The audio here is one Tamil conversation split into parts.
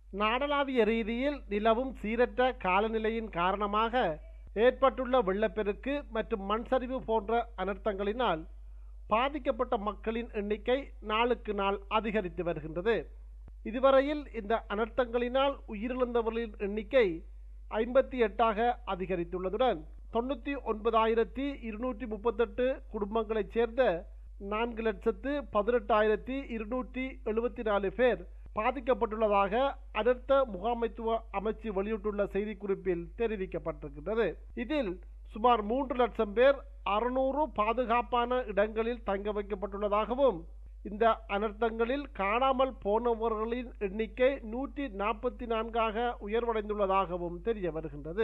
நாடளாவிய ரீதியில் நிலவும் சீரற்ற காலநிலையின் காரணமாக ஏற்பட்டுள்ள வெள்ளப்பெருக்கு மற்றும் மண் சரிவு போன்ற அனர்த்தங்களினால் பாதிக்கப்பட்ட மக்களின் எண்ணிக்கை நாளுக்கு நாள் அதிகரித்து வருகின்றது இதுவரையில் இந்த அனர்த்தங்களினால் உயிரிழந்தவர்களின் எண்ணிக்கை ஐம்பத்தி எட்டாக அதிகரித்துள்ளதுடன் தொண்ணூற்றி ஒன்பதாயிரத்தி இருநூற்றி முப்பத்தெட்டு குடும்பங்களைச் சேர்ந்த நான்கு லட்சத்து பதினெட்டாயிரத்தி இருநூற்றி எழுபத்தி நாலு பேர் பாதிக்கப்பட்டுள்ளதாக அனர்த்த முகாமைத்துவ அமைச்சு வெளியிட்டுள்ள செய்திக்குறிப்பில் தெரிவிக்கப்பட்டிருக்கின்றது இதில் சுமார் மூன்று லட்சம் பேர் அறுநூறு பாதுகாப்பான இடங்களில் தங்க வைக்கப்பட்டுள்ளதாகவும் இந்த அனர்த்தங்களில் காணாமல் போனவர்களின் எண்ணிக்கை நூற்றி நாற்பத்தி நான்காக உயர்வடைந்துள்ளதாகவும் தெரிய வருகின்றது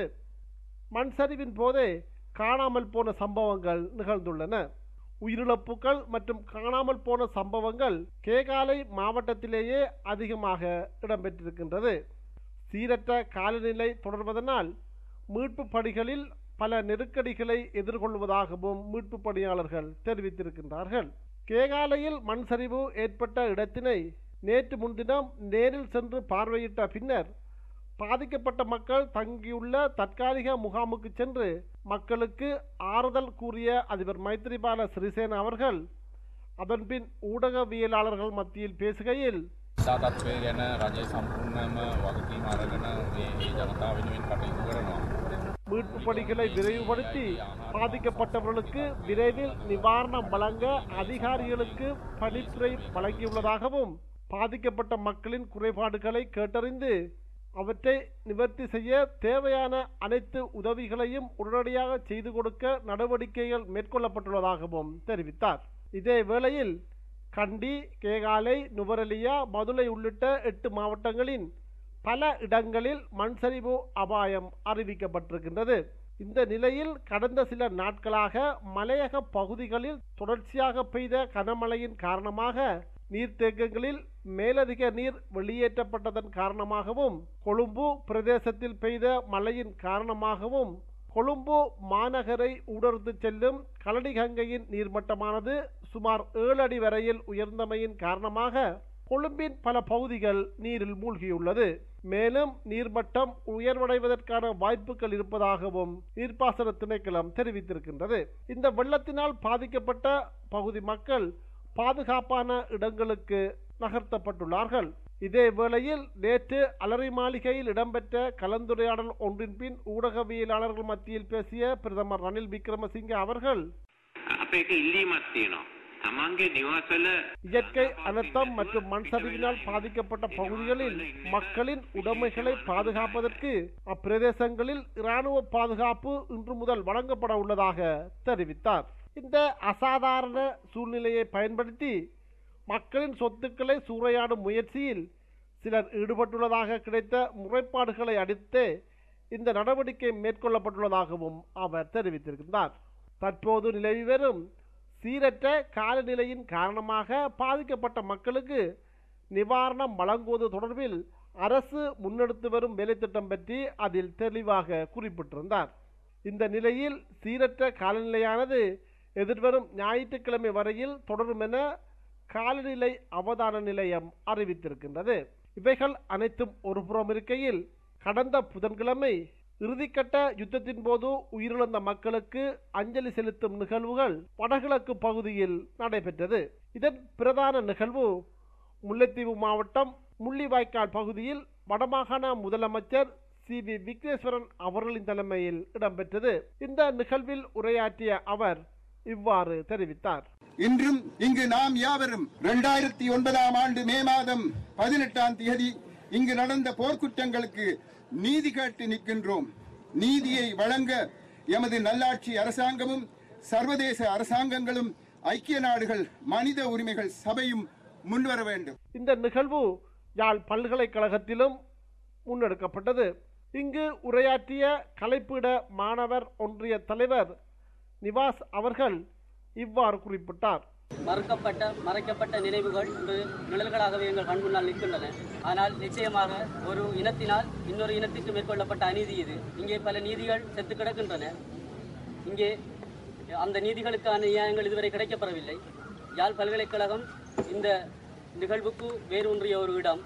மண் சரிவின் போதே காணாமல் போன சம்பவங்கள் நிகழ்ந்துள்ளன உயிரிழப்புகள் மற்றும் காணாமல் போன சம்பவங்கள் கேகாலை மாவட்டத்திலேயே அதிகமாக இடம்பெற்றிருக்கின்றது சீரற்ற காலநிலை தொடர்வதனால் மீட்பு பணிகளில் பல நெருக்கடிகளை எதிர்கொள்வதாகவும் மீட்பு பணியாளர்கள் தெரிவித்திருக்கின்றார்கள் கேகாலையில் மண் சரிவு ஏற்பட்ட இடத்தினை நேற்று முன்தினம் நேரில் சென்று பார்வையிட்ட பின்னர் பாதிக்கப்பட்ட மக்கள் தங்கியுள்ள தற்காலிக முகாமுக்கு சென்று மக்களுக்கு ஆறுதல் கூறிய அதிபர் மைத்ரிபால சிறிசேன அவர்கள் அதன்பின் ஊடகவியலாளர்கள் மத்தியில் பேசுகையில் සාතත්වය ගැන රජය සම්පූර්ණයම වගකීම අරගෙන මේ ඒ ජනතාව වෙනුවෙන් කටයුතු කරනවා. மீட்பு பணிகளை விரைவுபடுத்தி பாதிக்கப்பட்டவர்களுக்கு விரைவில் நிவாரணம் வழங்க அதிகாரிகளுக்கு பணிப்புரை வழங்கியுள்ளதாகவும் பாதிக்கப்பட்ட மக்களின் குறைபாடுகளை கேட்டறிந்து அவற்றை நிவர்த்தி செய்ய தேவையான அனைத்து உதவிகளையும் உடனடியாக செய்து கொடுக்க நடவடிக்கைகள் மேற்கொள்ளப்பட்டுள்ளதாகவும் தெரிவித்தார் இதே வேளையில் கண்டி கேகாலை நுவரெலியா மதுரை உள்ளிட்ட எட்டு மாவட்டங்களின் பல இடங்களில் மண் சரிவு அபாயம் அறிவிக்கப்பட்டிருக்கின்றது இந்த நிலையில் கடந்த சில நாட்களாக மலையக பகுதிகளில் தொடர்ச்சியாக பெய்த கனமழையின் காரணமாக நீர்த்தேக்கங்களில் மேலதிக நீர் வெளியேற்றப்பட்டதன் காரணமாகவும் கொழும்பு பிரதேசத்தில் பெய்த மழையின் காரணமாகவும் கொழும்பு மாநகரை ஊடறுத்து செல்லும் கலடிகங்கையின் நீர்மட்டமானது சுமார் ஏழு அடி வரையில் உயர்ந்தமையின் காரணமாக கொழும்பின் பல பகுதிகள் நீரில் மூழ்கியுள்ளது மேலும் நீர்மட்டம் உயர்வடைவதற்கான வாய்ப்புகள் இருப்பதாகவும் நீர்ப்பாசன திணைக்களம் தெரிவித்திருக்கின்றது இந்த வெள்ளத்தினால் பாதிக்கப்பட்ட பகுதி மக்கள் பாதுகாப்பான இடங்களுக்கு நகர்த்தப்பட்டுள்ளார்கள் இதே வேளையில் நேற்று அலரி மாளிகையில் இடம்பெற்ற கலந்துரையாடல் ஒன்றின் பின் ஊடகவியலாளர்கள் மத்தியில் பேசிய பிரதமர் ரணில் விக்ரமசிங்க அவர்கள் අපේ එක ඉල්ලීමක් තියෙනවා. තමන්ගේ නිවසල இயற்கை அனர்த்தம் மற்றும் மண் சரிவினால் பாதிக்கப்பட்ட பகுதிகளில் மக்களின் உடைமைகளை பாதுகாப்பதற்கு அப்பிரதேசங்களில் இராணுவ பாதுகாப்பு இன்று முதல் வழங்கப்பட உள்ளதாக தெரிவித்தார் இந்த அசாதாரண சூழ்நிலையை பயன்படுத்தி மக்களின் சொத்துக்களை சூறையாடும் முயற்சியில் சிலர் ஈடுபட்டுள்ளதாக கிடைத்த முறைப்பாடுகளை அடுத்தே இந்த நடவடிக்கை மேற்கொள்ளப்பட்டுள்ளதாகவும் அவர் தெரிவித்திருக்கின்றார் தற்போது நிலவி வரும் சீரற்ற காலநிலையின் காரணமாக பாதிக்கப்பட்ட மக்களுக்கு நிவாரணம் வழங்குவது தொடர்பில் அரசு முன்னெடுத்து வரும் வேலைத்திட்டம் பற்றி அதில் தெளிவாக குறிப்பிட்டிருந்தார் இந்த நிலையில் சீரற்ற காலநிலையானது எதிர்வரும் ஞாயிற்றுக்கிழமை வரையில் தொடரும் என காலநிலை அவதான நிலையம் அறிவித்திருக்கின்றது இவைகள் அனைத்தும் ஒருபுறம் இருக்கையில் கடந்த புதன்கிழமை இறுதிக்கட்ட யுத்தத்தின் போது உயிரிழந்த மக்களுக்கு அஞ்சலி செலுத்தும் நிகழ்வுகள் வடகிழக்கு பகுதியில் நடைபெற்றது இதன் பிரதான நிகழ்வு முல்லைத்தீவு மாவட்டம் முள்ளிவாய்க்கால் பகுதியில் வடமாகாண முதலமைச்சர் சி வி விக்னேஸ்வரன் அவர்களின் தலைமையில் இடம்பெற்றது இந்த நிகழ்வில் உரையாற்றிய அவர் இவ்வாறு தெரிவித்தார் இன்றும் இங்கு நாம் யாவரும் இரண்டாயிரத்தி ஒன்பதாம் ஆண்டு மே மாதம் பதினெட்டாம் தேதி இங்கு நடந்த போர்க்குற்றங்களுக்கு நீதி கேட்டு நிற்கின்றோம் நீதியை வழங்க எமது நல்லாட்சி அரசாங்கமும் சர்வதேச அரசாங்கங்களும் ஐக்கிய நாடுகள் மனித உரிமைகள் சபையும் முன்வர வேண்டும் இந்த நிகழ்வு யாழ் பல்கலைக்கழகத்திலும் முன்னெடுக்கப்பட்டது இங்கு உரையாற்றிய கலைப்பீட மாணவர் ஒன்றிய தலைவர் நிவாஸ் அவர்கள் இவ்வாறு குறிப்பிட்டார் மறுக்கப்பட்ட மறைக்கப்பட்ட நினைவுகள் இன்று நிழல்களாகவே எங்கள் கண் முன்னால் நிற்கின்றன ஆனால் நிச்சயமாக ஒரு இனத்தினால் இன்னொரு இனத்திற்கு மேற்கொள்ளப்பட்ட அநீதி இது இங்கே பல நீதிகள் செத்து கிடக்கின்றன இங்கே அந்த நீதிகளுக்கான நியாயங்கள் இதுவரை கிடைக்கப்பெறவில்லை யாழ் பல்கலைக்கழகம் இந்த நிகழ்வுக்கு வேரூன்றிய ஒரு இடம்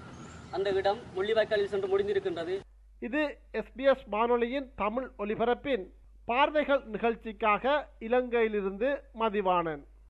அந்த இடம் முள்ளிவாய்க்காலில் சென்று முடிந்திருக்கின்றது இது எஸ்பிஎஸ் வானொலியின் தமிழ் ஒலிபரப்பின் பார்வைகள் நிகழ்ச்சிக்காக இலங்கையிலிருந்து மதிவாணன்